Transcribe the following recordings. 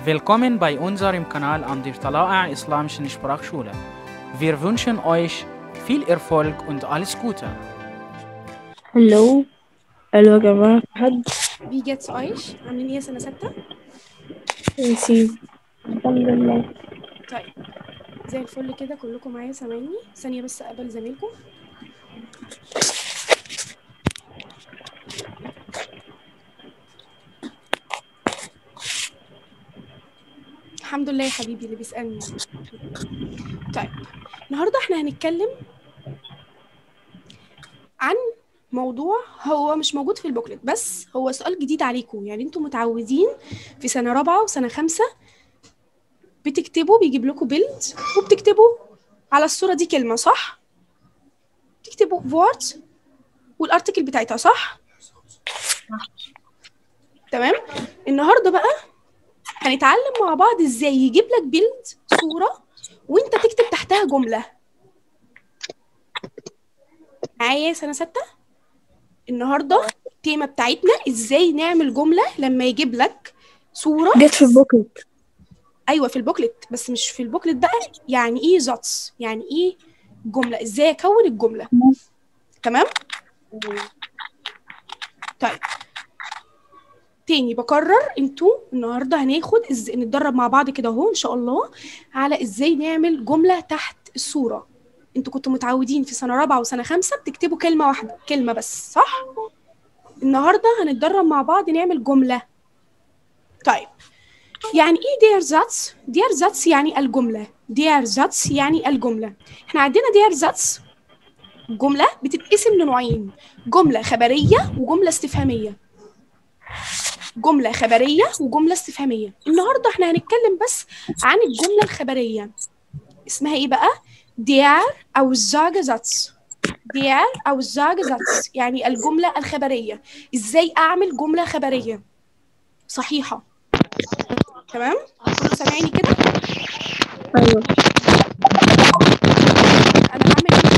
Willkommen bei unserem Kanal an der Tala'a Islamischen Sprachschule. Wir wünschen euch viel Erfolg und alles Gute. Hallo. Hallo يا جماعة في حد Wie geht's euch? عاملين ايه يا سنة ستة؟ نسيب الحمد لله طيب زي الفل كده كلكم معايا سامعيني ثانية بس اقبل زميلكم الحمد لله يا حبيبي اللي بيسألني طيب النهارده احنا هنتكلم عن موضوع هو مش موجود في البوكلت بس هو سؤال جديد عليكم يعني انتوا متعودين في سنة رابعة وسنة خمسة بتكتبوا بيجيب لكم بيلد وبتكتبوا على الصورة دي كلمة صح؟ تكتبوا وورد والارتكل بتاعتها صح؟ تمام؟ النهارده بقى هنتعلم مع بعض ازاي يجيب لك بيلد صورة وانت تكتب تحتها جملة معايا سنة ستة؟ النهارده التيمة بتاعتنا ازاي نعمل جملة لما يجيب لك صورة جت في البوكلت ايوه في البوكلت بس مش في البوكلت بقى يعني ايه زاتس يعني ايه جمله ازاي اكون الجمله تمام طيب تاني بكرر انتوا النهارده هناخد إز... نتدرب مع بعض كده اهو ان شاء الله على ازاي نعمل جمله تحت الصوره انتوا كنتوا متعودين في سنه رابعه وسنه خمسه بتكتبوا كلمه واحده كلمه بس صح النهارده هنتدرب مع بعض نعمل جمله طيب يعني ايه دير زاتس دير زاتس يعني الجمله دير زاتس يعني الجمله احنا عندنا دير زاتس جمله بتتقسم لنوعين جمله خبريه وجمله استفهاميه جمله خبريه وجمله استفهاميه النهارده احنا هنتكلم بس عن الجمله الخبريه اسمها ايه بقى دير او الزاجة زاتس دير او الزاجة زاتس يعني الجمله الخبريه ازاي اعمل جمله خبريه صحيحه تمام كله سامعيني كده أيوة انا هعمل ايه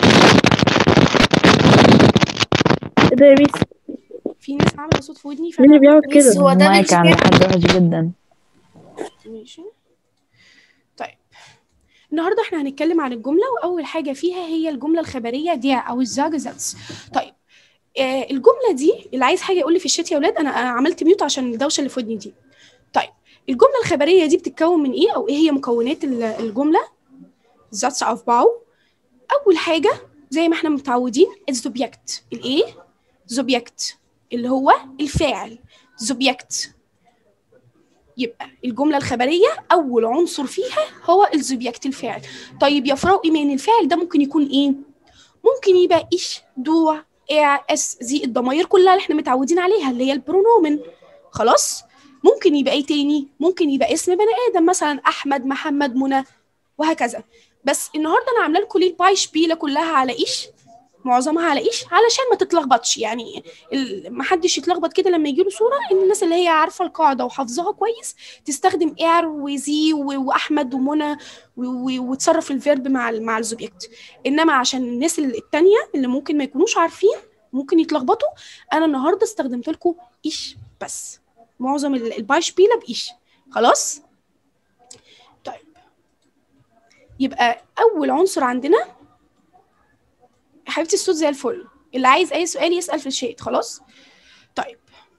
إيه ده يا ميس في ناس عامله صوت في ودني مين اللي بيعمل ميس كده؟ هو ده المايك مش عند كده حد وحش جدا ماشي طيب النهارده احنا هنتكلم عن الجمله واول حاجه فيها هي الجمله الخبريه دي او الزاجزاتس طيب آه الجمله دي اللي عايز حاجه يقول لي في الشات يا اولاد انا آه، عملت ميوت عشان الدوشه اللي في ودني دي طيب الجمله الخبريه دي بتتكون من ايه او ايه هي مكونات ال- الجمله ذاتس اوف باو اول حاجه زي ما احنا متعودين الزوبيكت الايه زوبيكت اللي هو الفاعل زوبيكت يبقى الجملة الخبرية أول عنصر فيها هو الزوبيكت الفاعل طيب يا فراو إيمان الفاعل ده ممكن يكون إيه؟ ممكن يبقى إيش دو إع إس زي الضماير كلها اللي إحنا متعودين عليها اللي هي البرونومن خلاص؟ ممكن يبقى إيه تاني؟ ممكن يبقى اسم بني آدم مثلا أحمد محمد منى وهكذا بس النهارده أنا عاملة لكم ليه الباي شبيلة كلها على إيش؟ معظمها على إيش؟ علشان ما تتلخبطش يعني ال- محدش يتلخبط كده لما يجيله صورة إن الناس اللي هي عارفة القاعدة وحافظاها كويس تستخدم اير وزي و- واحمد ومنى و- و- وتصرف الفيرب مع ال- مع الزوبيكت انما عشان الناس ال- التانية اللي ممكن ما يكونوش عارفين ممكن يتلخبطوا انا النهارده استخدمت لكم ايش بس معظم ال- البايشبيله بايش خلاص طيب يبقى اول عنصر عندنا حبيبتي الصوت زي الفل اللي عايز اي سؤال يسال في الشات خلاص طيب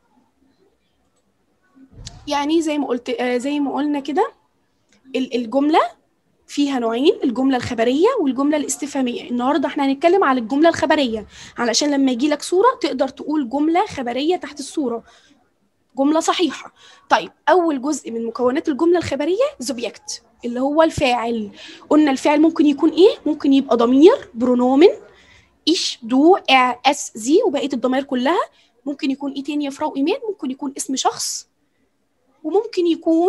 يعني زي ما قلت آه، زي ما قلنا كده ال- الجملة فيها نوعين الجملة الخبرية والجملة الاستفهامية النهاردة احنا هنتكلم على الجملة الخبرية علشان لما يجي لك صورة تقدر تقول جملة خبرية تحت الصورة جملة صحيحة طيب أول جزء من مكونات الجملة الخبرية زوبيكت اللي هو الفاعل قلنا الفاعل ممكن يكون ايه ممكن يبقى ضمير برونومن إيش دو إع اس زي وبقية الضمائر كلها ممكن يكون ايه تاني يا فراو ايمان ممكن يكون اسم شخص وممكن يكون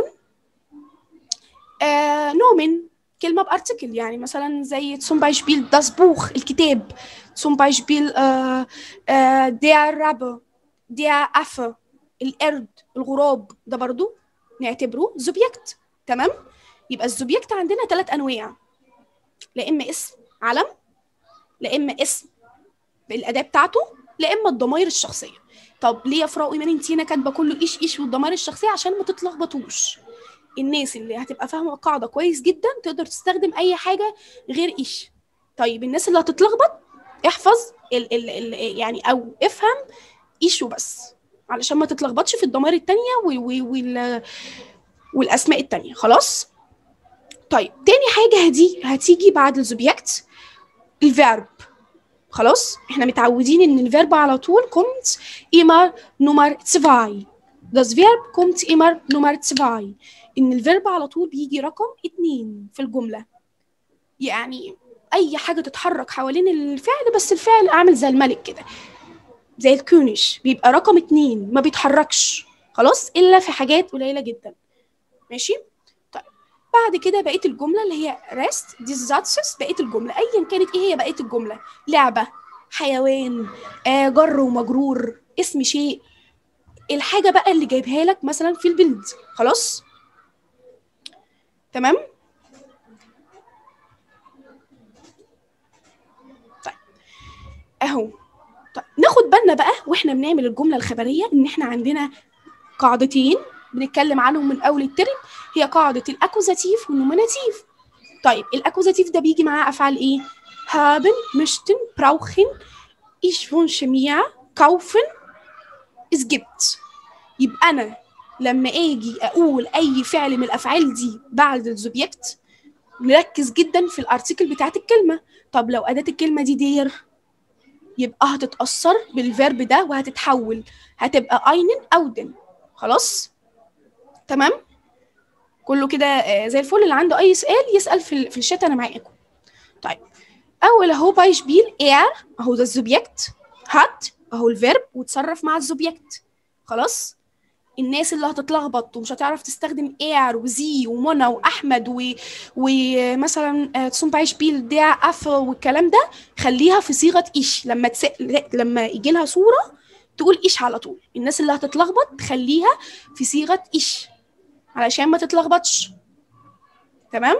آه نومن كلمة بارتكل يعني مثلا زي zum Beispiel das Buch الكتاب zum Beispiel آه آه der Rabe der Affe القرد الغراب ده برضو نعتبره زوبيكت تمام يبقى الزوبيكت عندنا ثلاث انواع لا اما اسم علم لا اما اسم بالاداه بتاعته لا اما الضمائر الشخصيه طب ليه يا فراء ايمان انت هنا كاتبه كله ايش ايش والضمائر الشخصيه عشان ما تتلخبطوش الناس اللي هتبقى فاهمه القاعده كويس جدا تقدر تستخدم اي حاجه غير ايش طيب الناس اللي هتتلخبط احفظ ال ال ال يعني او افهم ايش وبس علشان ما تتلخبطش في الضمائر التانية وال وال وال والاسماء التانية خلاص طيب تاني حاجه هدي هتيجي بعد الزوبيكت الفيرب خلاص احنا متعودين ان الفيرب على طول kommt immer Nummer 2 das Verb kommt immer Nummer 2 ان الفيرب على طول بيجي رقم اتنين في الجمله يعني اي حاجه تتحرك حوالين الفعل بس الفعل عامل زي الملك كده زي الكونش بيبقى رقم اتنين ما بيتحركش خلاص الا في حاجات قليله جدا ماشي طيب بعد كده بقيه الجمله اللي هي rest دي Satzes بقيه الجمله ايا كانت ايه هي بقيه الجمله لعبه حيوان آه جر ومجرور اسم شيء الحاجه بقى اللي جايبها لك مثلا في البلد خلاص تمام طيب اهو طيب ناخد بالنا بقى واحنا بنعمل الجمله الخبريه ان احنا عندنا قاعدتين بنتكلم عنهم من اول الترم هي قاعده الاكوزاتيف والنوميناتيف طيب الاكوزاتيف ده بيجي معاه افعال ايه haben möchten brauchen ich wünsche mir kaufen es gibt يبقى انا لما اجي اقول اي فعل من الافعال دي بعد الزوبيكت نركز جدا في الارتيكل بتاعت الكلمه طب لو اداه الكلمه دي دير يبقى هتتاثر بالفيرب ده وهتتحول هتبقى اينن او دن خلاص تمام كله كده آه، زي الفل اللي عنده اي سؤال يسال في ال- في الشات انا معاكم طيب اول اهو بايشبيل er اهو ده الزوبيكت hat اهو الفيرب وتصرف مع الزوبيكت خلاص الناس اللي هتتلخبط ومش هتعرف تستخدم اير وزي ومنى واحمد و... ومثلا آه، تسون بايشبيل ده اف والكلام ده خليها في صيغه ايش لما تس... لما يجي لها صوره تقول ايش على طول الناس اللي هتتلخبط خليها في صيغه ايش علشان ما تتلخبطش تمام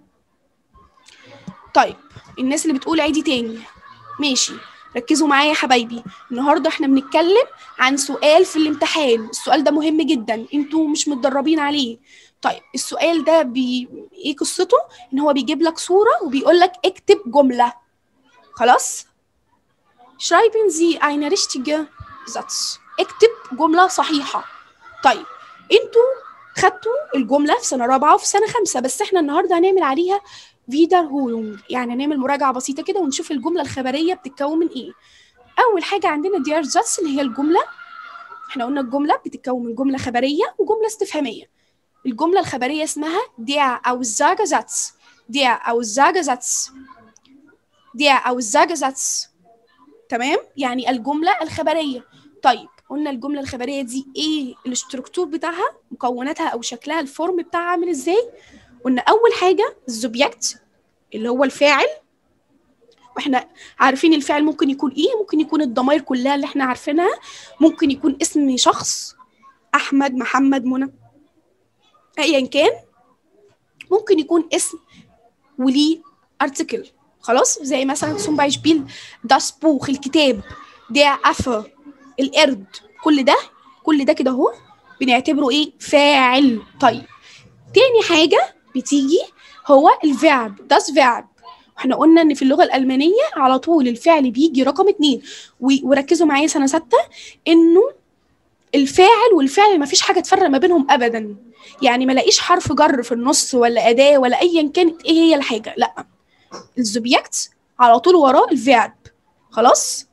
طيب الناس اللي بتقول عيدي تاني ماشي ركزوا معايا يا حبايبي النهارده احنا بنتكلم عن سؤال في الامتحان السؤال ده مهم جدا انتوا مش متدربين عليه طيب السؤال ده بي... ايه قصته ان هو بيجيب لك صورة وبيقول لك اكتب جملة خلاص schreiben Sie eine richtige Satz اكتب جملة صحيحة طيب انتوا خدتوا الجملة في سنة رابعة وفي سنة خمسة بس احنا النهاردة هنعمل عليها فيدرهولونج يعني هنعمل مراجعة بسيطة كده ونشوف الجملة الخبرية بتتكون من ايه أول حاجة عندنا ديار زاتس اللي هي الجملة احنا قلنا الجملة بتتكون من جملة خبرية وجملة استفهامية الجملة الخبرية اسمها der Aussagesatz der Aussagesatz der Aussagesatz تمام يعني الجملة الخبرية طيب قلنا الجملة الخبرية دي ايه الاستركتور بتاعها مكوناتها او شكلها الفورم بتاعها عامل ازاي قلنا اول حاجة الزوبيكت اللي هو الفاعل واحنا عارفين الفعل ممكن يكون ايه ممكن يكون الضمائر كلها اللي احنا عارفينها ممكن يكون اسم شخص احمد محمد منى ايا كان ممكن يكون اسم وليه ارتكل خلاص زي مثلا zum Beispiel das Buch الكتاب der Affe القرد كل ده كل ده كده اهو بنعتبره ايه فاعل طيب تاني حاجة بتيجي هو الفيرب das Verb احنا قلنا ان في اللغة الألمانية على طول الفعل بيجي رقم اتنين و- وركزوا معايا سنة ستة انه الفاعل والفعل ما فيش حاجة تفرق ما بينهم ابدا يعني ما لاقيش حرف جر في النص ولا أداة ولا أيا كانت ايه هي الحاجة لا الزوبيكت على طول وراه الفيرب خلاص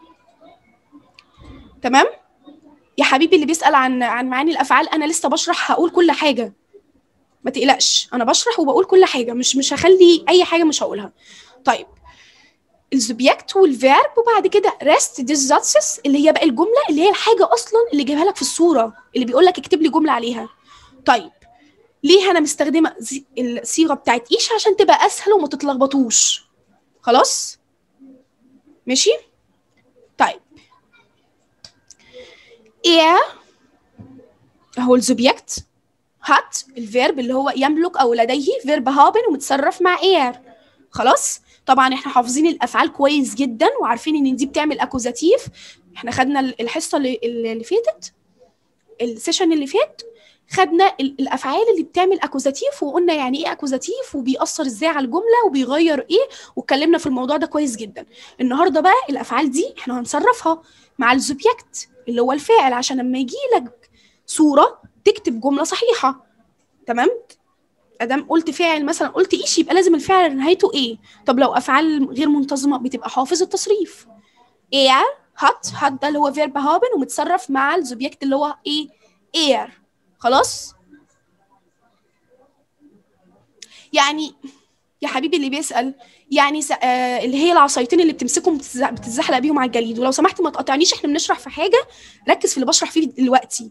تمام يا حبيبي اللي بيسأل عن عن معاني الأفعال أنا لسه بشرح هقول كل حاجة ما تقلقش أنا بشرح وبقول كل حاجة مش مش هخلي أي حاجة مش هقولها طيب الزوبيكت والفيرب وبعد كده ريست ديز زاتسس اللي هي بقى الجملة اللي هي الحاجة أصلا اللي جايبها لك في الصورة اللي بيقول لك اكتب لي جملة عليها طيب ليه أنا مستخدمة زي- الصيغة بتاعت إيش عشان تبقى أسهل وما تتلخبطوش خلاص ماشي طيب er هو الزوبيكت هات الفيرب اللي هو يملك او لديه فيرب هابن ومتصرف مع er خلاص طبعا احنا حافظين الافعال كويس جدا وعارفين ان دي بتعمل اكوزاتيف احنا خدنا ال- الحصه اللي, اللي فاتت السيشن اللي فات خدنا ال- الافعال اللي بتعمل اكوزاتيف وقلنا يعني ايه اكوزاتيف وبيأثر ازاي على الجمله وبيغير ايه واتكلمنا في الموضوع ده كويس جدا النهارده بقى الافعال دي احنا هنصرفها مع الزوبيكت اللي هو الفاعل عشان لما يجي لك صوره تكتب جمله صحيحه تمام ادام قلت فاعل مثلا قلت ايش يبقى لازم الفعل نهايته ايه طب لو افعال غير منتظمه بتبقى حافظ التصريف اير هات هات ده اللي هو فيرب هابن ومتصرف مع الزوبيكت اللي هو ايه اير خلاص يعني يا حبيبي اللي بيسأل يعني س... آه اللي هي العصايتين اللي بتمسكهم بتتزح- بتتزحلق بيهم على الجليد ولو سمحت ما تقاطعنيش احنا بنشرح في حاجه ركز في اللي بشرح فيه دلوقتي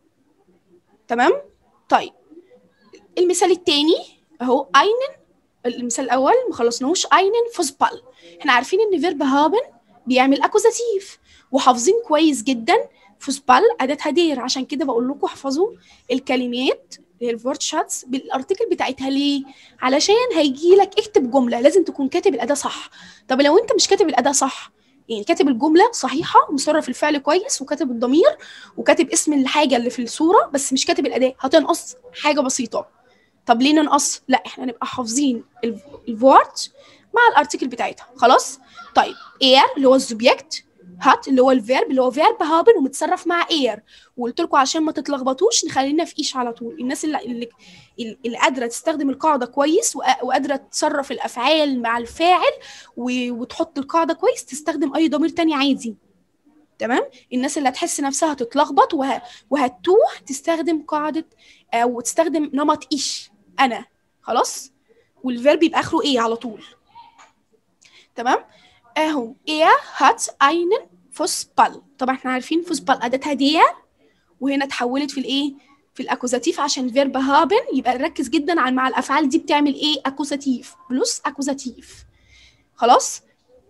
تمام طيب المثال التاني اهو اينن المثال الاول ما خلصناهوش اينن فوسبال احنا عارفين ان فيرب هابن بيعمل اكوزاتيف وحافظين كويس جدا فوسبال اداتها دير عشان كده بقول لكم احفظوا الكلمات اللي هي الفورت شاتس بالارتكل بتاعتها ليه علشان هيجي لك اكتب جمله لازم تكون كاتب الاداه صح طب لو انت مش كاتب الاداه صح يعني كاتب الجمله صحيحه مصرف الفعل كويس وكاتب الضمير وكاتب اسم الحاجه اللي في الصوره بس مش كاتب الاداه هتنقص حاجه بسيطه طب ليه ننقص لا احنا نبقى حافظين الفورت مع الارتكل بتاعتها خلاص طيب اير اللي هو السوبجكت هات اللي هو الفيرب اللي هو فيرب هابن ومتصرف مع اير وقلت لكم عشان ما تتلخبطوش نخلينا في ايش على طول الناس اللي اللي, اللي قادره تستخدم القاعده كويس وق- وقادره تصرف الافعال مع الفاعل و- وتحط القاعده كويس تستخدم اي ضمير تاني عادي تمام الناس اللي هتحس نفسها تتلخبط وه... وهتوه تستخدم قاعده او تستخدم نمط ايش انا خلاص والفيرب يبقى اخره ايه على طول تمام اهو er hat einen Fußball طبعا احنا عارفين فوسبال اداتها دي وهنا اتحولت في الايه في الاكوزاتيف عشان فيرب هابن يبقى نركز جدا على مع الافعال دي بتعمل ايه اكوزاتيف بلس اكوزاتيف خلاص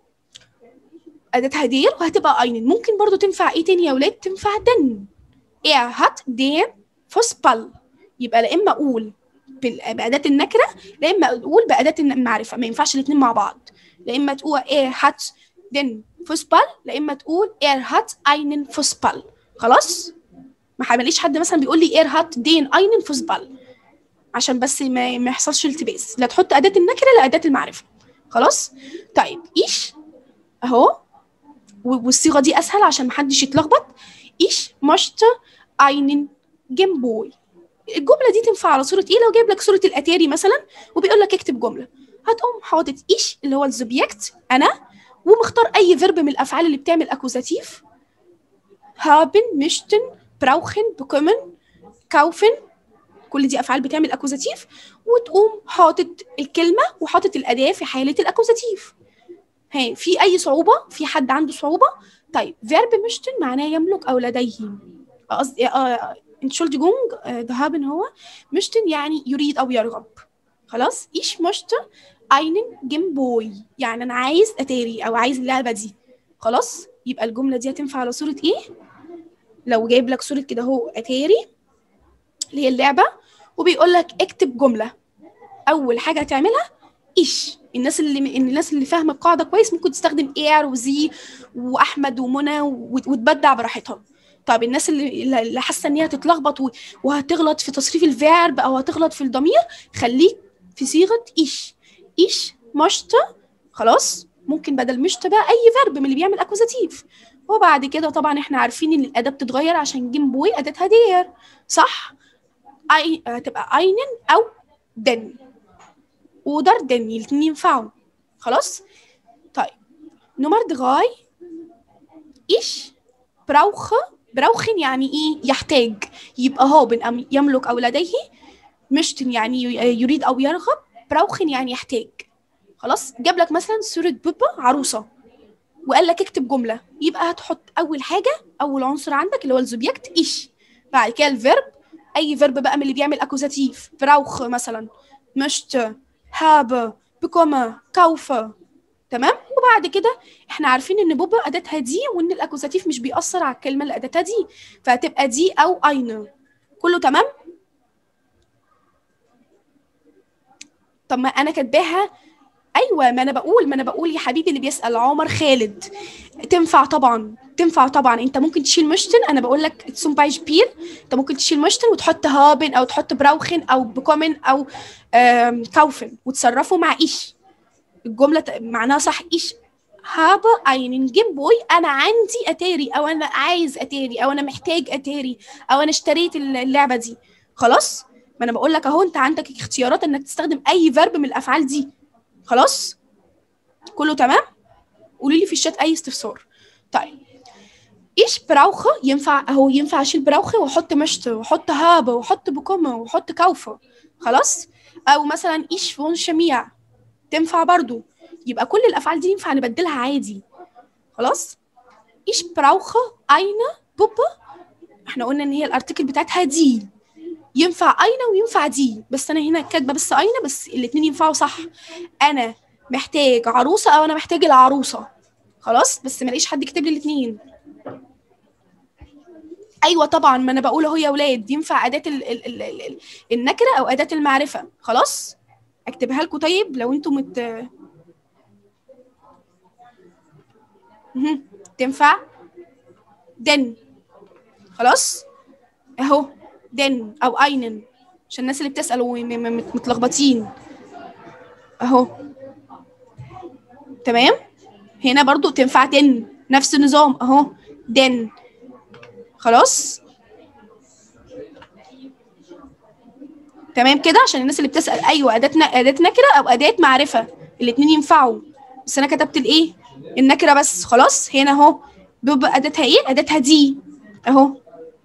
اداتها دير وهتبقى اينن ممكن برضو تنفع ايه تاني يا ولاد تنفع دن er hat den Fußball يبقى لا اما اقول بال- باداه النكره لا اما اقول باداه المعرفه ما ينفعش الاثنين مع بعض لا اما تقول er hat den Fußball لا اما تقول er hat einen Fußball خلاص ما حمليش حد مثلا بيقول لي er hat den einen Fußball عشان بس ما, ما يحصلش التباس لا تحط اداه النكره لا اداه المعرفه خلاص طيب ايش اهو و- والصيغه دي اسهل عشان محدش يتلخبط ايش möchte einen Gameboy الجمله دي تنفع على صوره ايه لو جايب لك صوره الاتاري مثلا وبيقول لك اكتب جمله هتقوم حاطط ايش اللي هو الزوبيكت انا ومختار اي فيرب من الافعال اللي بتعمل اكوزاتيف haben möchten brauchen bekommen kaufen كل دي افعال بتعمل اكوزاتيف وتقوم حاطط الكلمه وحاطط الاداه في حاله الاكوزاتيف ها في اي صعوبه في حد عنده صعوبه طيب فيرب möchten معناه يملك او لديه قصدي آه Entschuldigung آه ده haben هو möchten يعني يريد او يرغب خلاص ich möchte einen Gameboy يعني انا عايز اتاري او عايز اللعبه دي خلاص يبقى الجمله دي هتنفع على صوره ايه لو جايب لك صوره كده اهو اتاري اللي هي اللعبه وبيقول لك اكتب جمله اول حاجه هتعملها ايش الناس اللي الناس اللي فاهمه القاعده كويس ممكن تستخدم اير وزي واحمد ومنى وت- وتبدع براحتها طب الناس اللي اللي حاسه ان هي هتتلخبط و- وهتغلط في تصريف الفيرب او هتغلط في الضمير خليك في صيغه ايش ايش مشت خلاص ممكن بدل مشت بقى اي فيرب من اللي بيعمل اكوزاتيف وبعد كده طبعا احنا عارفين ان الاداه بتتغير عشان جيم بوي اداتها دير صح اي هتبقى اينن او دن ودار دن الاتنين ينفعوا خلاص طيب نمر دغاي ايش براوخ براوخن يعني ايه يحتاج يبقى هو بن يملك او لديه مشتن يعني ي- يريد او يرغب براوخن يعني يحتاج خلاص جاب لك مثلا صورة بوبا عروسة وقال لك اكتب جملة يبقى هتحط أول حاجة أول عنصر عندك اللي هو الزوبيكت إيش بعد كده الفيرب أي فيرب بقى من اللي بيعمل أكوزاتيف براوخ مثلا مشت هاب بكوما كوفة تمام وبعد كده احنا عارفين ان بوبا اداتها دي وان الاكوزاتيف مش بيأثر على الكلمه اللي اداتها دي فهتبقى دي او اين كله تمام طب ما انا كاتباها ايوه ما انا بقول ما انا بقول يا حبيبي اللي بيسال عمر خالد تنفع طبعا تنفع طبعا انت ممكن تشيل مشتن انا بقول لك تسوم بايش بيل انت ممكن تشيل مشتن وتحط هابن او تحط براوخن او بكومن او آم، كوفن وتصرفوا مع ايش الجمله ت- معناها صح ايش هابا einen جيم انا عندي اتاري او انا عايز اتاري او انا محتاج اتاري او انا اشتريت اللعبه دي خلاص ما انا بقول لك اهو انت عندك اختيارات انك تستخدم اي فيرب من الافعال دي خلاص كله تمام قولوا لي في الشات اي استفسار طيب ايش براوخه ينفع اهو ينفع اشيل براوخه واحط مشط واحط هابه واحط بكمه واحط كوفه خلاص او مثلا ايش فون شميع تنفع برضو يبقى كل الافعال دي ينفع نبدلها عادي خلاص ايش براوخه اينه بوبا احنا قلنا ان هي الارتكل بتاعتها دي ينفع اينه وينفع دي بس انا هنا كاتبه بس اينه بس الاتنين ينفعوا صح انا محتاج عروسه او انا محتاج العروسه خلاص بس ما الاقيش حد يكتب لي الاثنين ايوه طبعا ما انا بقول اهو يا اولاد ينفع اداه ال ال ال ال ال النكره او اداه المعرفه خلاص اكتبها لكم طيب لو انتم مت مهم. تنفع دن خلاص اهو دن او اينن عشان الناس اللي بتسال ومتلخبطين اهو تمام هنا برضو تنفع دن نفس النظام اهو دن خلاص تمام كده عشان الناس اللي بتسأل ايوه اداة ن- اداة نكرة او اداة معرفة الاتنين ينفعوا بس انا كتبت الايه النكرة بس خلاص هنا اهو بيبقى اداتها ايه اداتها دي اهو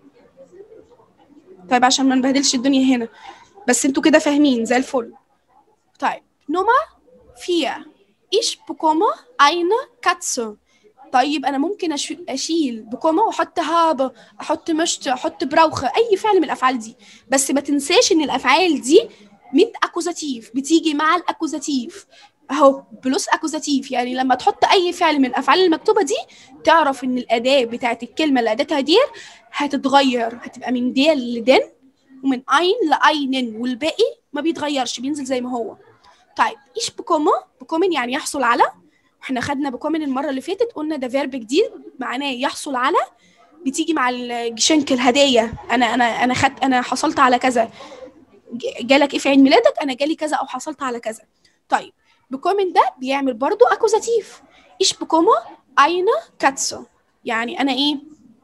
طيب عشان ما نبهدلش الدنيا هنا بس انتوا كده فاهمين زي الفل طيب نوما فيا ايش بكوما eine Katze طيب انا ممكن أش- اشيل بكوما واحط هابه احط مشط احط براوخه اي فعل من الافعال دي بس ما تنساش ان الافعال دي ميت اكوزاتيف بتيجي مع الاكوزاتيف اهو بلس اكوزاتيف يعني لما تحط اي فعل من الافعال المكتوبه دي تعرف ان الاداه بتاعت الكلمه اللي اداتها دير هتتغير هتبقى من ديل لدن ومن اين لاينن والباقي ما بيتغيرش بينزل زي ما هو طيب ايش بكوما بكومن يعني يحصل على احنا خدنا بكومن المره اللي فاتت قلنا ده فيرب جديد معناه يحصل على بتيجي مع الجشنك الهدايا انا انا انا خدت انا حصلت على كذا ج- جالك ايه في عيد ميلادك انا جالي كذا او حصلت على كذا طيب بكومن ده بيعمل برضو اكوزاتيف ايش بكوما اينا كاتسو يعني انا ايه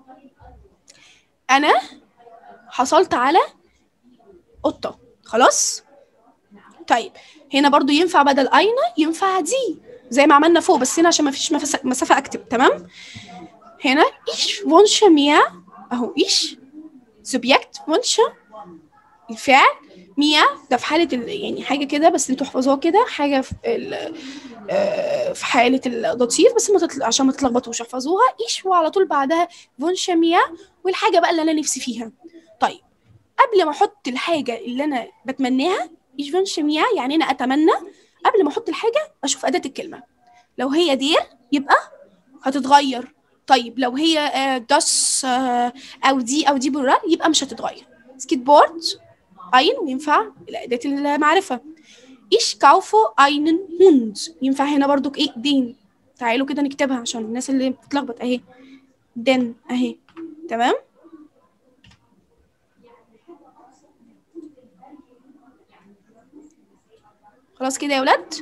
انا حصلت على قطه خلاص طيب هنا برضو ينفع بدل اينا ينفع دي زي ما عملنا فوق بس هنا عشان ما فيش مفس- مسافه اكتب تمام هنا ich wünsche mir اهو ich subjekt wünsche الفعل ميا ده في حالة ال... يعني حاجة كده بس انتوا احفظوها كده حاجة في ال... آه، في حالة الضتير بس ما تطل... عشان ما تتلخبطوش احفظوها ايش وعلى طول بعدها فونشا ميا والحاجة بقى اللي انا نفسي فيها طيب قبل ما احط الحاجة اللي انا بتمناها ايش فونشا ميا يعني انا اتمنى قبل ما احط الحاجة اشوف أداة الكلمة لو هي دير يبقى هتتغير طيب لو هي آه، داس آه، او دي او دي بلورال يبقى مش هتتغير سكيت بورد اين وينفع الأداة المعرفة إيش كاوفو اينن هوند ينفع هنا برضو ايه دين تعالوا كده نكتبها عشان الناس اللي بتتلخبط اهي دن اهي تمام خلاص كده يا ولاد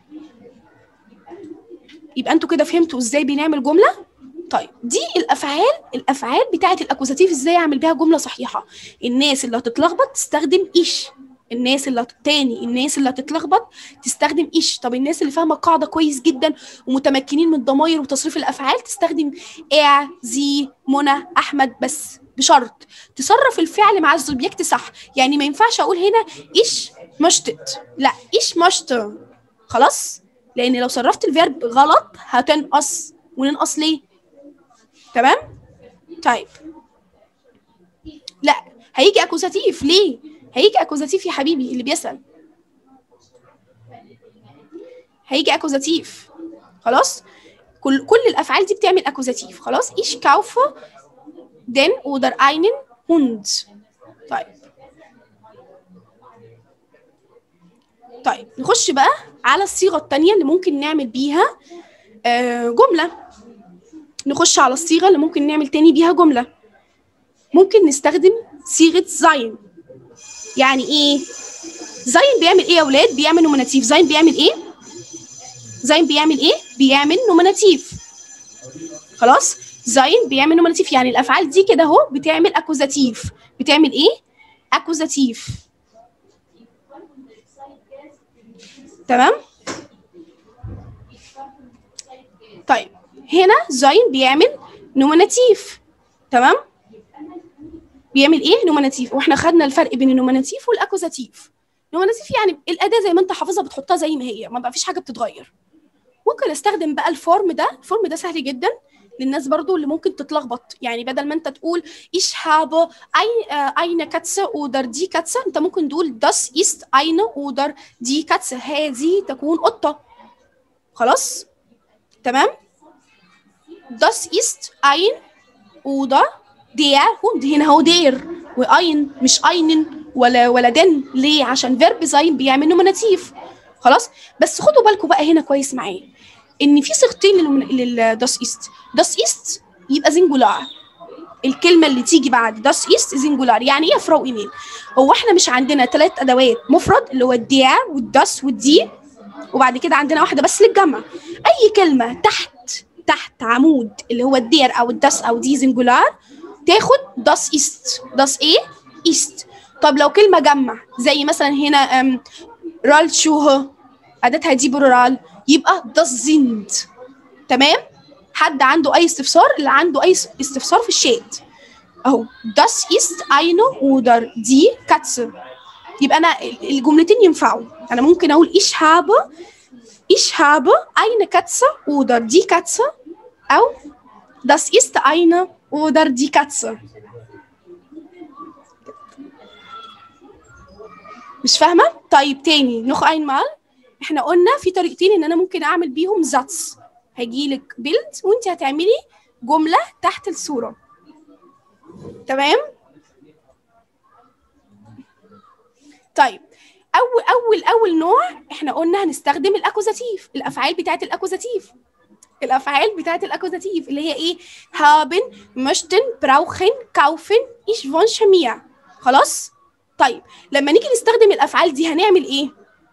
يبقى انتوا كده فهمتوا ازاي بنعمل جمله طيب دي الافعال الافعال بتاعه الاكوزاتيف ازاي اعمل بيها جمله صحيحه الناس اللي هتتلخبط تستخدم ايش الناس اللي هت- تاني الناس اللي هتتلخبط تستخدم ايش طب الناس اللي فاهمه القاعده كويس جدا ومتمكنين من الضمائر وتصريف الافعال تستخدم اع زي منى احمد بس بشرط تصرف الفعل مع السوبجكت صح يعني ما ينفعش اقول هنا ايش مشتت لا ايش مشت خلاص لان لو صرفت الفيرب غلط هتنقص وننقص ليه تمام طيب لا هيجي اكوزاتيف ليه هيجي اكوزاتيف يا حبيبي اللي بيسأل هيجي اكوزاتيف خلاص كل كل الافعال دي بتعمل اكوزاتيف خلاص ich kaufe den oder einen Hund طيب طيب نخش بقى على الصيغه الثانيه اللي ممكن نعمل بيها آه جمله نخش على الصيغه اللي ممكن نعمل تاني بيها جمله ممكن نستخدم صيغه زين يعني ايه زين بيعمل ايه يا اولاد بيعمل نوميناتيف زين بيعمل ايه زين بيعمل ايه بيعمل نوميناتيف خلاص زين بيعمل نوميناتيف يعني الافعال دي كده اهو بتعمل اكوزاتيف بتعمل ايه اكوزاتيف تمام طيب هنا زين بيعمل نوميناتيف تمام بيعمل ايه نوميناتيف واحنا خدنا الفرق بين النوميناتيف والاكوزاتيف نوميناتيف يعني الاداه زي ما انت حافظها بتحطها زي ما هي ما بقى فيش حاجه بتتغير ممكن استخدم بقى الفورم ده الفورم ده سهل جدا للناس برضو اللي ممكن تتلخبط يعني بدل ما انت تقول ich habe ein, äh, eine Katze oder die Katze انت ممكن تقول das ist eine oder die Katze هذه تكون قطة خلاص تمام das ist ein oder der Hund هنا هو der وأين مش einen ولا ولا den ليه عشان verb sein بيعمل نوميناتيف خلاص بس خدوا بالكم بقى هنا كويس معايا ان في صيغتين للداس ايست داس ايست يبقى زنجولار الكلمه اللي تيجي بعد داس ايست زنجولار يعني ايه يا فراو ايميل هو احنا مش عندنا ثلاث ادوات مفرد اللي هو الديا والداس والدي وبعد كده عندنا واحده بس للجمع اي كلمه تحت تحت عمود اللي هو الدير او الداس او دي زنجولار تاخد داس ايست داس ايه ايست طب لو كلمه جمع زي مثلا هنا أم رال شوه اداتها دي بلورال يبقى das sind تمام حد عنده اي استفسار اللي عنده اي استفسار في الشات اهو das ist eine oder die Katze يبقى انا الجملتين ينفعوا انا ممكن اقول ich habe ich habe eine Katze oder die Katze او das ist eine oder die Katze مش فاهمه طيب تاني noch einmal احنا قلنا في طريقتين ان انا ممكن اعمل بيهم زاتس هجيلك بيلد وانت هتعملي جمله تحت الصوره تمام طيب اول اول اول نوع احنا قلنا هنستخدم الاكوزاتيف الافعال بتاعت الاكوزاتيف الافعال بتاعت الاكوزاتيف اللي هي ايه haben möchten brauchen kaufen ich wünsche mir خلاص طيب لما نيجي نستخدم الافعال دي هنعمل ايه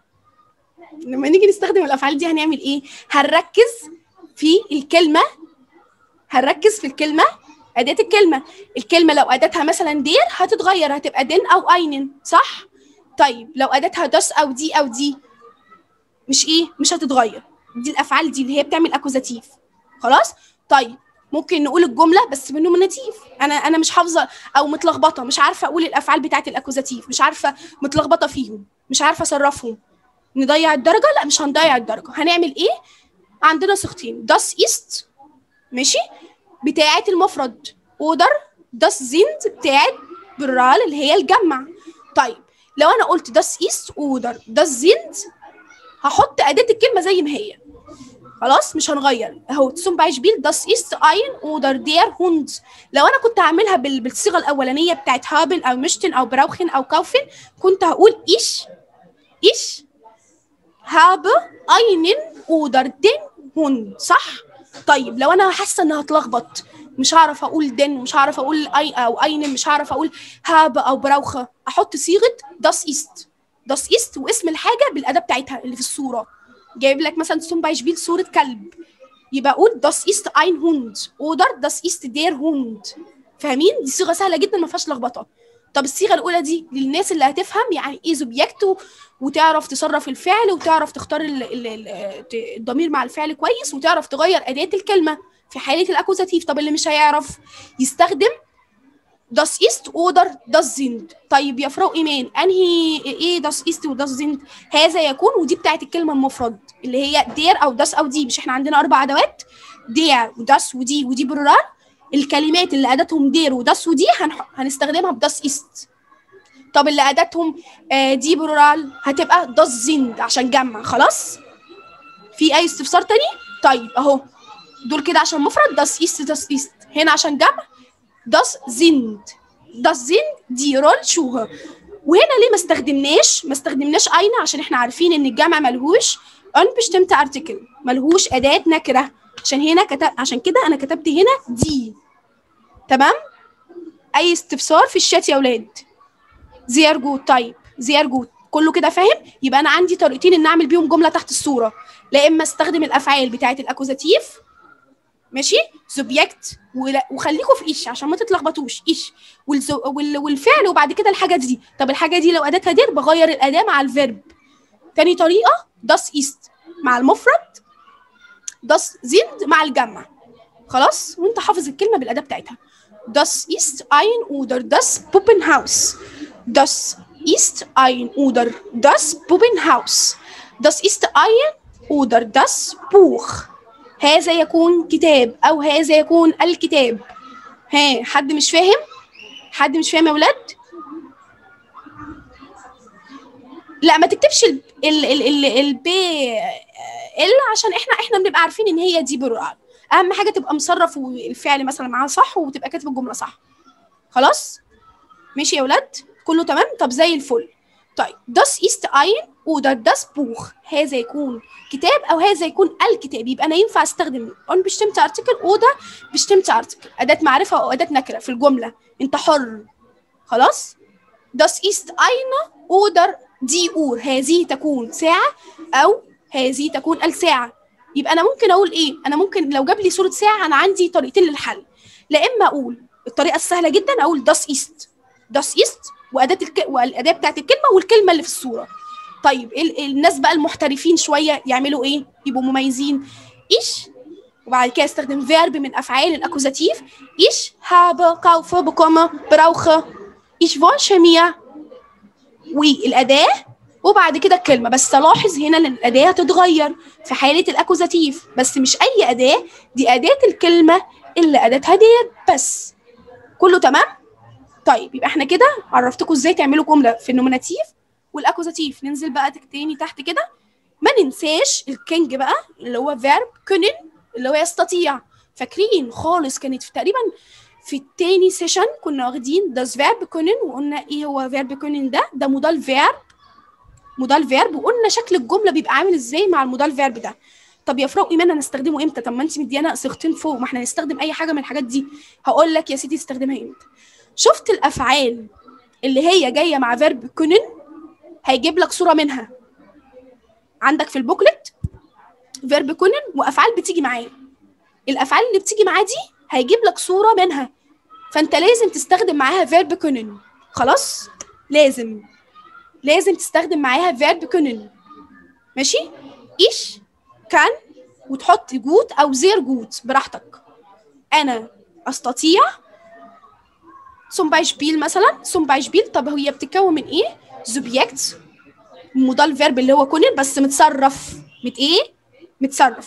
لما نيجي نستخدم الافعال دي هنعمل ايه هنركز في الكلمه هنركز في الكلمه اداه الكلمه الكلمه لو اداتها مثلا دير هتتغير هتبقى دين او اينن صح طيب لو اداتها داس او دي او دي مش ايه مش هتتغير دي الافعال دي اللي هي بتعمل اكوزاتيف خلاص طيب ممكن نقول الجمله بس بالنوميناتيف انا انا مش حافظه او متلخبطه مش عارفه اقول الافعال بتاعت الاكوزاتيف مش عارفه متلخبطه فيهم مش عارفه اصرفهم نضيع الدرجه لا مش هنضيع الدرجه هنعمل ايه عندنا صيغتين das ist ماشي بتاعت المفرد oder das sind بتاعت برال اللي هي الجمع طيب لو انا قلت das ist oder das sind هحط اداه الكلمه زي ما هي خلاص مش هنغير اهو zum Beispiel das ist ein oder der Hund لو انا كنت هعملها بال- بالصيغه الاولانيه بتاعت haben او möchten او brauchen او kaufen كنت هقول ich ich habe einen oder den Hund صح طيب لو انا حاسه انها هتلخبط مش هعرف اقول دن مش هعرف اقول اي او اين مش هعرف اقول هاب او براوخه احط صيغه das ist das ist واسم الحاجه بالاداه بتاعتها اللي في الصوره جايب لك مثلا zum Beispiel صوره كلب يبقى اقول das ist ein Hund oder das ist der Hund فاهمين دي صيغه سهله جدا ما فيهاش لخبطه طب الصيغه الاولى دي للناس اللي هتفهم يعني ايه سوبجكت وتعرف تصرف الفعل وتعرف تختار ال ال ال ت- الضمير مع الفعل كويس وتعرف تغير اداه الكلمه في حاله الاكوزاتيف طب اللي مش هيعرف يستخدم das ist oder das sind طيب يا فراو ايمان انهي ايه das ist و das sind هذا يكون ودي بتاعت الكلمه المفرد اللي هي der او das او دي مش احنا عندنا اربع ادوات der وdas ودي ودي بلورال الكلمات اللي اداتهم der وdas ودي هنح... هنستخدمها بداس ist طب اللي اداتهم آه دي بلورال هتبقى das sind عشان جمع خلاص في اي استفسار تاني طيب اهو دول كده عشان مفرد das ist das ist هنا عشان جمع das sind das sind die Rollschuhe وهنا ليه ما استخدمناش ما استخدمناش اين عشان احنا عارفين ان الجمع ملهوش unbestimmte ارتكل ملهوش اداه نكره عشان هنا كتب عشان كده انا كتبت هنا دي تمام اي استفسار في الشات يا اولاد زيار جود طيب زيار جود كله كده فاهم يبقى انا عندي طريقتين ان اعمل بيهم جمله تحت الصوره لا اما استخدم الافعال بتاعه الاكوزاتيف ماشي سوبجكت وخليكوا في ايش عشان ما تتلخبطوش ايش والزو... وال... والفعل وبعد كده الحاجه دي طب الحاجه دي لو اداتها دير بغير الاداه مع الفيرب تاني طريقه داس ايست مع المفرد داس زيند مع الجمع خلاص وانت حافظ الكلمه بالاداه بتاعتها Das ist ein oder das Puppenhaus. Das ist ein oder das Puppenhaus. Das ist ein oder das Buch. هذا يكون كتاب أو هذا يكون الكتاب. ها حد مش فاهم؟ حد مش فاهم يا ولاد؟ لا ما تكتبش ال ال ال ال البي ال عشان احنا احنا بنبقى عارفين ان هي دي بلورال. اهم حاجه تبقى مصرف الفعل مثلا معاه صح وتبقى كاتب الجمله صح خلاص ماشي يا ولاد كله تمام طب زي الفل طيب das ist ein oder das Buch هذا يكون كتاب او هذا يكون الكتاب يبقى انا ينفع استخدم unbestimmte article oder bestimmte article اداه معرفه او اداه نكره في الجمله انت حر خلاص das ist eine oder die Uhr هذه تكون ساعه او هذه تكون الساعه يبقى انا ممكن اقول ايه انا ممكن لو جاب لي صوره ساعه انا عندي طريقتين للحل لا اما اقول الطريقه السهله جدا اقول داس ايست داس ايست واداه الك... والاداه بتاعت الكلمه والكلمه اللي في الصوره طيب ال... الناس بقى المحترفين شويه يعملوا ايه يبقوا مميزين ايش وبعد كده استخدم فيرب من افعال الاكوزاتيف ايش هابه كاوفه بكومه براوخه ايش فونش ميا والاداه وبعد كده الكلمه بس الاحظ هنا ان الاداه هتتغير في حاله الاكوزاتيف بس مش اي اداه دي اداه الكلمه اللي اداتها ديت بس كله تمام طيب يبقى احنا كده عرفتكم ازاي تعملوا جمله في النوميناتيف والاكوزاتيف ننزل بقى تاني تحت كده ما ننساش الكينج بقى اللي هو فيرب كونن اللي هو يستطيع فاكرين خالص كانت في تقريبا في التاني سيشن كنا واخدين das فيرب كونن وقلنا ايه هو فيرب كونن ده ده مودال فيرب مودال فيرب وقلنا شكل الجمله بيبقى عامل ازاي مع المودال فيرب ده طب يا فراق ايمان هنستخدمه امتى طب ما انت مديانا صيغتين فوق ما احنا هنستخدم اي حاجه من الحاجات دي هقول لك يا سيدي استخدمها امتى شفت الافعال اللي هي جايه مع فيرب كونن هيجيب لك صوره منها عندك في البوكلت فيرب كونن وافعال بتيجي معاه الافعال اللي بتيجي معاه دي هيجيب لك صوره منها فانت لازم تستخدم معاها فيرب كونن خلاص لازم لازم تستخدم معاها فيرب كونن ماشي ايش كان وتحط جوت او زير جوت براحتك انا استطيع zum Beispiel مثلا zum Beispiel طب هي بتتكون من ايه سوبجكت مودال فيرب اللي هو كونن بس متصرف مت ايه متصرف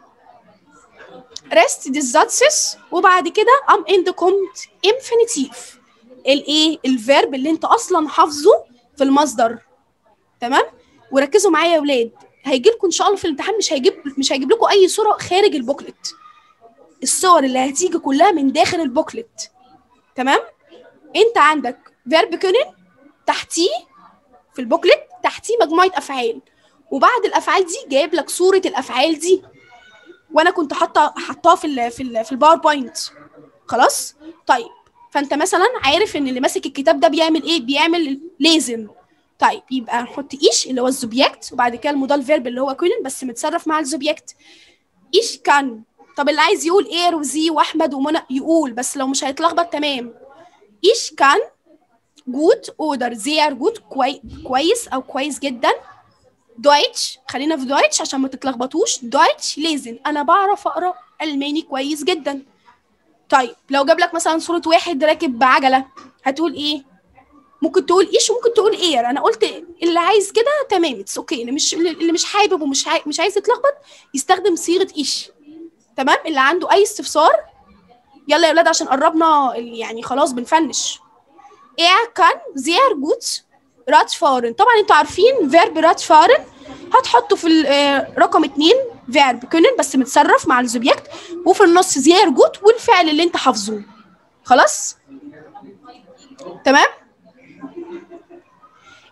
rest des Satzes وبعد كده am Ende kommt infinitiv الايه الفيرب اللي انت اصلا حافظه في المصدر تمام وركزوا معايا يا ولاد هيجي لكم ان شاء الله في الامتحان مش هيجيب مش هيجيب لكم اي صوره خارج البوكلت الصور اللي هتيجي كلها من داخل البوكلت تمام انت عندك فيرب كونن تحتيه في البوكلت تحتيه مجموعه افعال وبعد الافعال دي جايب لك صوره الافعال دي وانا كنت حاطه حطاها في ال في ال في الباوربوينت خلاص طيب فانت مثلا عارف ان اللي ماسك الكتاب ده بيعمل ايه بيعمل لازم طيب يبقى نحط ايش اللي هو الزوبيكت وبعد كده المودال فيرب اللي هو كونن بس متصرف مع الزوبيكت ايش كان طب اللي عايز يقول اير وزي واحمد ومنى يقول بس لو مش هيتلخبط تمام ايش كان جود اودر زير جود كوي... كويس او كويس جدا دويتش خلينا في دويتش عشان ما تتلخبطوش دويتش لازم انا بعرف اقرا الماني كويس جدا طيب لو جاب لك مثلا صوره واحد راكب بعجله هتقول ايه ممكن تقول ايش وممكن تقول اير انا قلت اللي عايز كده تمام اتس اوكي اللي مش اللي مش حابب ومش عاي... مش عايز يتلخبط يستخدم صيغه ايش تمام اللي عنده اي استفسار يلا يا ولاد عشان قربنا يعني خلاص بنفنش er kann sehr gut Radfahren طبعا انتوا عارفين فيرب Radfahren هتحطه في رقم اتنين فيرب كونن بس متصرف مع الزوبيكت وفي النص زير جوت والفعل اللي انت حافظه خلاص تمام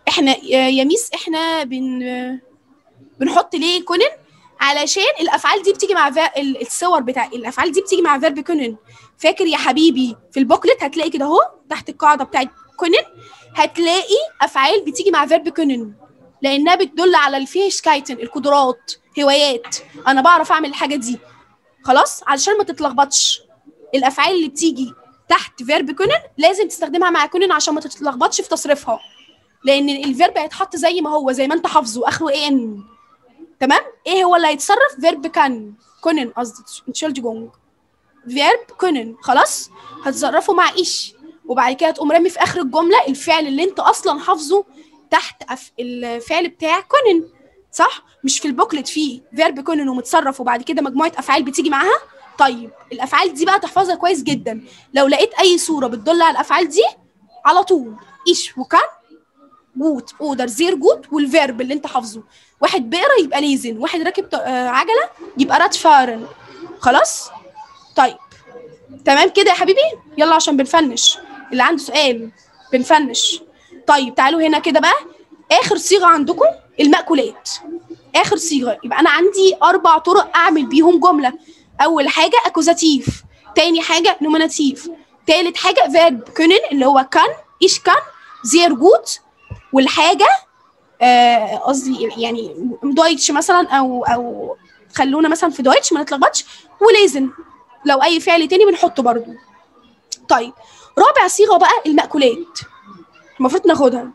احنا يا يا ميس احنا بن بنحط ليه كونن علشان الافعال دي بتيجي مع فا... ال- الصور بتاع الافعال دي بتيجي مع فيرب كونن فاكر يا حبيبي في البوكلت هتلاقي كده اهو تحت القاعده بتاعت كونن هتلاقي افعال بتيجي مع فيرب كونن لانها بتدل على الفيشكايتن القدرات هوايات انا بعرف اعمل الحاجه دي خلاص علشان ما تتلخبطش الافعال اللي بتيجي تحت فيرب كونن لازم تستخدمها مع كونن عشان ما تتلخبطش في تصريفها لان الفيرب هيتحط زي ما هو زي ما انت حافظه اخره ايه ان تمام ايه هو اللي هيتصرف فيرب كان كونن قصدي تشيلدجونج فيرب كونن خلاص هتصرفه مع ايش وبعد كده تقوم رامي في اخر الجمله الفعل اللي انت اصلا حافظه تحت أف... الفعل بتاع كونن صح مش في البوكلت فيه فيرب كونن ومتصرف وبعد كده مجموعه افعال بتيجي معاها طيب الافعال دي بقى تحفظها كويس جدا لو لقيت اي صوره بتدل على الافعال دي على طول ايش وكان جوت اودر زير جوت والفيرب اللي انت حافظه واحد بيقرا يبقى ليزن واحد راكب ط- آه، عجله يبقى رات فارن خلاص طيب تمام كده يا حبيبي يلا عشان بنفنش اللي عنده سؤال بنفنش طيب تعالوا هنا كده بقى اخر صيغه عندكم المأكولات اخر صيغه يبقى انا عندي اربع طرق اعمل بيهم جمله اول حاجه اكوزاتيف تاني حاجه نوميناتيف تالت حاجه فيرب كونن اللي هو كان ايش كان زير جوت والحاجه آه، قصدي يعني دويتش مثلا او او خلونا مثلا في دويتش ما نتلخبطش ولازم لو اي فعل تاني بنحطه برضو طيب رابع صيغه بقى المأكولات المفروض ناخدها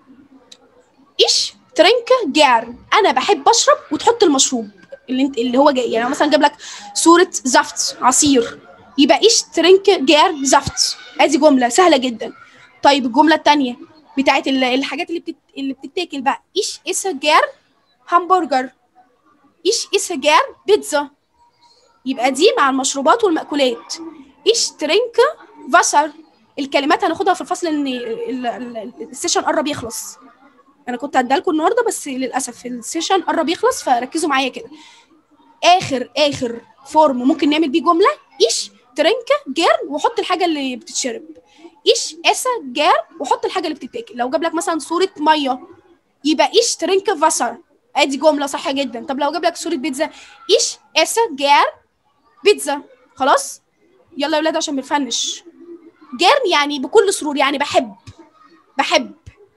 ايش ترينك جار انا بحب اشرب وتحط المشروب اللي انت اللي هو جاي يعني مثلا جاب لك صوره زفت عصير يبقى ايش ترينك جار زفت ادي جمله سهله جدا طيب الجمله الثانيه بتاعت ال- الحاجات اللي بتت... اللي بتتاكل بقى ايش اسا جار همبرجر ايش اسا جار بيتزا يبقى دي مع المشروبات والمأكولات ايش ترينك فاسر الكلمات هناخدها في الفصل ان ال- ال- السيشن قرب يخلص انا كنت هديها لكم النهارده بس للاسف السيشن قرب يخلص فركزوا معايا كده اخر اخر فورم ممكن نعمل بيه جمله ايش ترينكا جير وحط الحاجه اللي بتتشرب ايش اسا جير وحط الحاجه اللي بتتاكل لو جاب لك مثلا صوره ميه يبقى ايش ترينكا فاسر ادي جمله صح جدا طب لو جاب لك صوره بيتزا ايش اسا جير بيتزا خلاص يلا يا ولاد عشان بنفنش جيرن يعني بكل سرور يعني بحب بحب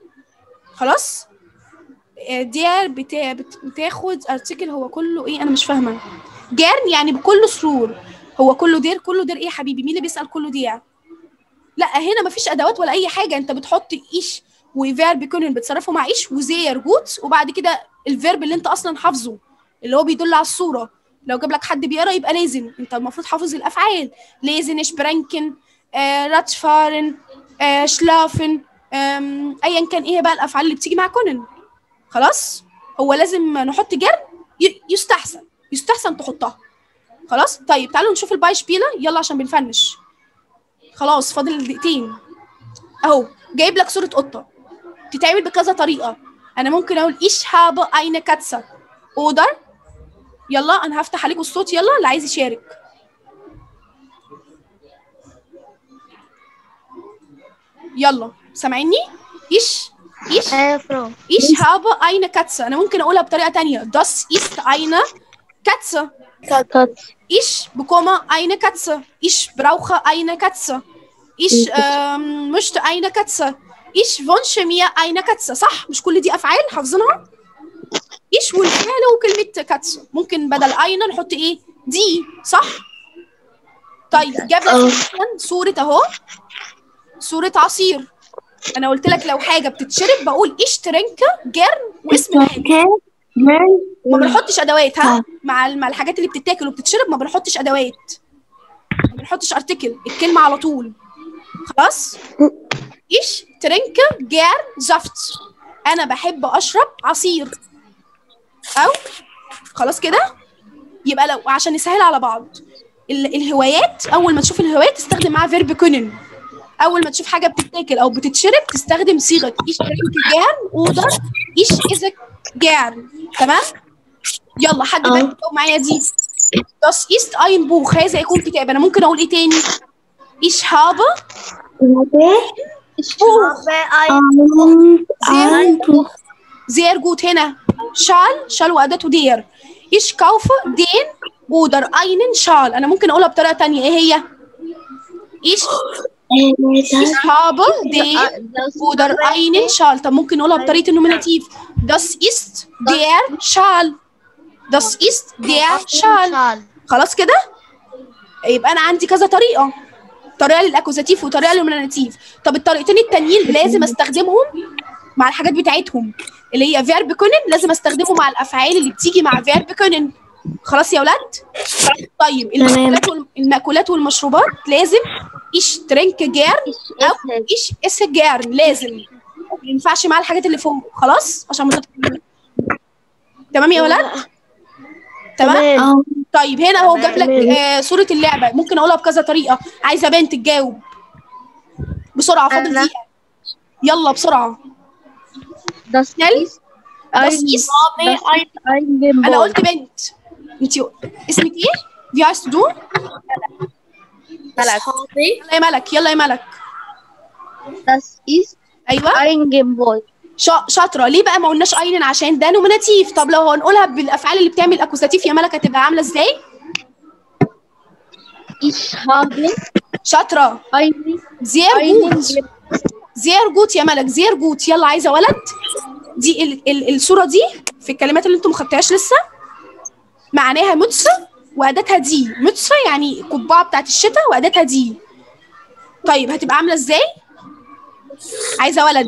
خلاص آه، دير بتا... بت- بتاخد ارتكل هو كله ايه انا مش فاهمه جيرن يعني بكل سرور هو كله دير كله دير ايه يا حبيبي مين اللي بيسأل كله دير لا هنا مفيش ادوات ولا اي حاجه انت بتحط ايش وفيرب كونن بتصرفه مع ايش وزير جوت وبعد كده الفيرب اللي انت اصلا حافظه اللي هو بيدل على الصوره لو جاب لك حد بيقرا يبقى لازم انت المفروض حافظ الافعال لازم شبرانكن آه راتفارن آه شلافن آم، ايا كان ايه بقى الافعال اللي بتيجي مع كونن خلاص هو لازم نحط جر ي- يستحسن يستحسن تحطها خلاص طيب تعالوا نشوف البايشبيله يلا عشان بنفنش خلاص فاضل دقيقتين اهو جايب لك صوره قطه تتعمل بكذا طريقه انا ممكن اقول ايش هابه اين كاتسه اودر يلا انا هفتح عليكم الصوت يلا اللي عايز يشارك يلا سامعيني ايش ايش ايوه فرو Ich habe eine Katze. أنا ممكن أقولها بطريقة تانية. Das ist eine Katze. كات Ich bekomme eine Katze. Ich brauche eine Katze. Ich ähm, möchte eine Katze. Ich wünsche mir eine Katze. صح؟ مش كل دي أفعال حافظينها؟ Ich والفعل وكلمة كاتسة. ممكن بدل eine نحط إيه؟ دي صح؟ طيب جاب لك أه. مثلاً صورة أهو صورة عصير. أنا قلت لك لو حاجة بتتشرب بقول إيش ترنكة جرن واسم الحاجة. ما بنحطش ادوات ها مع ال- مع الحاجات اللي بتتاكل وبتتشرب ما بنحطش ادوات ما بنحطش ارتكل الكلمه على طول خلاص ايش ترنكه جار زفت انا بحب اشرب عصير او خلاص كده يبقى لو عشان نسهل على بعض ال- الهوايات اول ما تشوف الهوايات تستخدم معاها فيرب كونن اول ما تشوف حاجه بتتاكل او بتتشرب تستخدم صيغه ايش ترنك جار oder ايش اذا جار تمام يلا حد بقى يجاوب معايا دي Das ist ein Buch هذا يكون كتاب انا ممكن اقول ايه تاني Ich habe Ich habe ein, ein Buch زير جوت هنا شال شال واداته دير ايش كاوف دين اودر اينن شال انا ممكن اقولها بطريقه تانية ايه هي ايش ايش هابل دين oder einen Schal. طب ممكن نقولها بطريقة النوميناتيف. Das ist der Schal. Das ist der Schal. خلاص كده؟ يبقى أنا عندي كذا طريقة. طريقة للأكوزاتيف وطريقة للنوميناتيف. طب الطريقتين التانيين لازم استخدمهم مع الحاجات بتاعتهم اللي هي فيرب كونن لازم استخدمه مع الأفعال اللي بتيجي مع فيرب كونن. خلاص يا ولاد؟ طيب المأكولات وال- المأكولات والمشروبات لازم ايش ترينك جير او ايش اس جيرن لازم ما ينفعش مع الحاجات اللي فوق خلاص عشان ما تتكلموا. تمام يا ولاد تمام اه طيب هنا هو جاب لك آه صورة اللعبة ممكن اقولها بكذا طريقة عايزة بنت تجاوب بسرعة فاضل أنا. دقيقة يلا بسرعة Das schnell ist Das ein, ist das ist ein Symbol. انا قلت بنت انت اسمك ايه؟ في عايز تدور؟ ملك. يلا يا ملك يلا يا ملك Das ist ايوه ein Symbol. شا- شاطرة ليه بقى ما قلناش اينن عشان ده نوميناتيف طب لو هنقولها بالافعال اللي بتعمل اكوزاتيف يا ملك هتبقى عاملة ازاي؟ Ich habe شاطرة einen, زير einen جوت Symbol. زير جوت يا ملك زير جوت يلا عايزة ولد دي ال ال الصورة دي في الكلمات اللي انتم ما خدتهاش لسه معناها متس وأداتها دي متس يعني قبعة بتاعت الشتاء وأداتها دي طيب هتبقى عاملة ازاي؟ عايزة ولد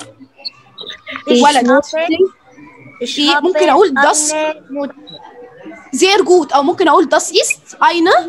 ولد Ich إيه؟ habe ممكن أقول das eine Mutter. زير جوت او ممكن اقول das ist eine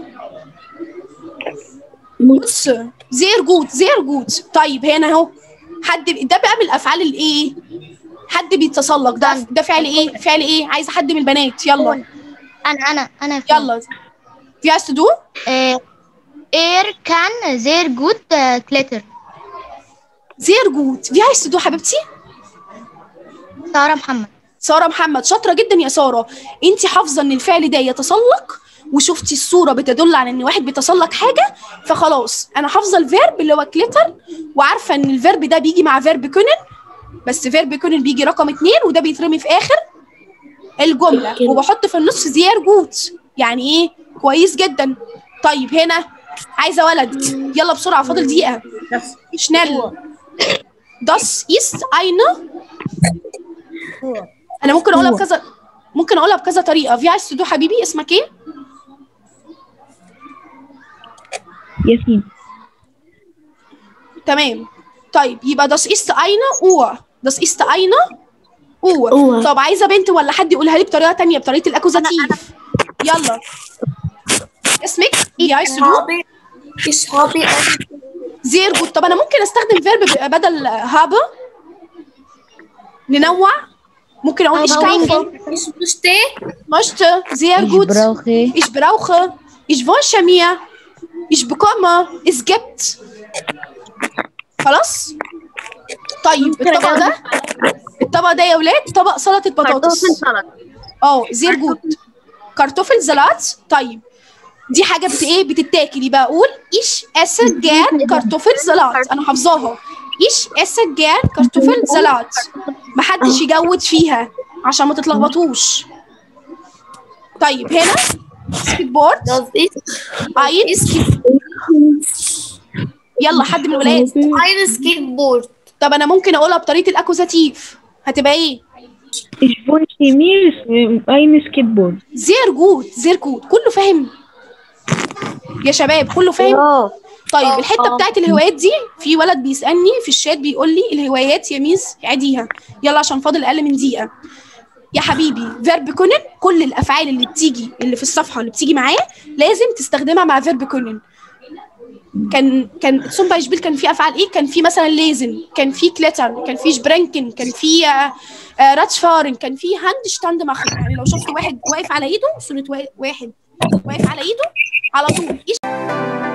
بص زير جوت زير جوت طيب هنا اهو حد ده بقى من الافعال الايه حد بيتسلق ده ده فعل ايه فعل ايه عايزه حد من البنات يلا أنا أنا أنا يلا في عايز تدور Äh, er kann sehr gut äh, klettern. زير جوت في عايز تدور حبيبتي سارة محمد. ساره محمد شاطره جدا يا ساره انت حافظه ان الفعل ده يتسلق وشفتي الصوره بتدل على ان واحد بيتسلق حاجه فخلاص انا حافظه الفيرب اللي هو كليتر وعارفه ان الفيرب ده بيجي مع فيرب كونن بس فيرب كونن بيجي رقم اتنين وده بيترمي في اخر الجمله وبحط في النص زيار جوت يعني ايه كويس جدا طيب هنا عايزه ولد يلا بسرعه فاضل دقيقه شنل Das ist eine انا ممكن اقولها بكذا ممكن اقولها بكذا طريقه في عايز تدو حبيبي اسمك ايه ياسين تمام طيب يبقى das ist eine Uhr das ist eine Uhr Uhr. طب عايزه بنت ولا حد يقولها لي بطريقه تانية بطريقه الاكوزاتيف يلا اسمك في عايز تدو Ich habe زير جود طب انا ممكن استخدم فيرب بدل هابه ننوع ممكن اقول ich kaufe Ich möchte. möchte sehr gut brauche. ich brauche ich wünsche mir ich bekomme es gibt خلاص طيب الطبق ده الطبق ده يا ولاد طبق سلطه بطاطس اه زير جود كارتوفل زلات طيب دي حاجه بت ايه بتتاكل يبقى اقول ايش اس جان كارتوفل زلات انا حافظاها ايش اس جان كارتوفل زلات محدش يجود فيها عشان ما تتلخبطوش طيب هنا سكيت بورد اين سكيت يلا حد من الولاد Ein Skateboard. طب انا ممكن اقولها بطريقه الاكوزاتيف هتبقى ايه Ich wünsche mir ein Skateboard. زير جود زير جود كله فاهم يا شباب كله فاهم طيب الحته بتاعت الهوايات دي في ولد بيسالني في الشات بيقول لي الهوايات يا ميس عيديها يلا عشان فاضل اقل من دقيقه يا حبيبي فيرب كونن كل الافعال اللي بتيجي اللي في الصفحه اللي بتيجي معاه لازم تستخدمها مع فيرب كونن كان كان سوم بايشبيل كان في افعال ايه كان في مثلا ليزن كان في كليتر كان في شبرنكن كان في آه، آه، راتشفارن كان في هاند شتاند ماخر يعني لو شفت واحد واقف على ايده صوره وا- واحد واقف على ايده على طول إيش